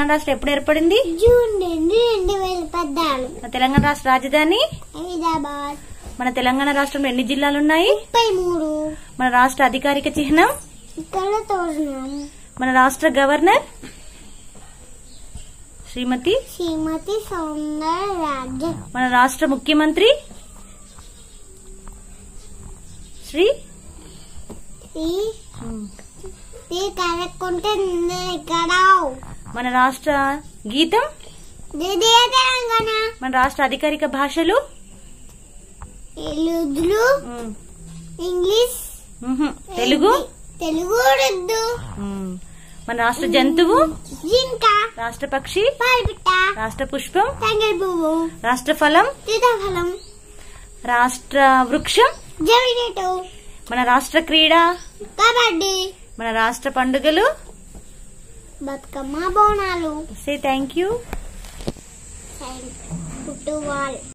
రాష్ట్రం ఎప్పుడు ఏర్పడింది జూన్ రెండు రెండు వేల పద్నాలుగు మన తెలంగాణ రాష్ట్ర రాజధాని హైదరాబాద్ మన తెలంగాణ రాష్ట్రంలో ఎన్ని జిల్లాలు ఉన్నాయి ముప్పై మూడు మన రాష్ట్ర అధికారిక చిహ్నం ఇక్కడ తోరణం మన రాష్ట్ర గవర్నర్ శ్రీమతి శ్రీమతి సౌందర రాజన్ మన రాష్ట్ర ముఖ్యమంత్రి శ్రీ ఈ ఈ కనుక్కుంటే ఇక్కడ మన రాష్ట్ర గీతం ఇదే తెలంగాణ మన రాష్ట్ర అధికారిక భాషలు తెలుగులు ఉమ్, ఇంగ్లీష్ ఉహు, తెలుగు తెలుగు ఉర్దూ ఉమ్, మన రాష్ట్ర జంతువు జింక రాష్ట్ర పక్షి పాల్పిట్ట రాష్ట్ర పుష్పం తంగల్ పువ్వు రాష్ట్ర ఫలం సీతాఫలం రాష్ట్ర వృక్షం జమినెటు మన రాష్ట్ర క్రీడ కబడ్డీ మన రాష్ట్ర పండుగలు Bathukamma Bonalu say thank you పుట్టువాల్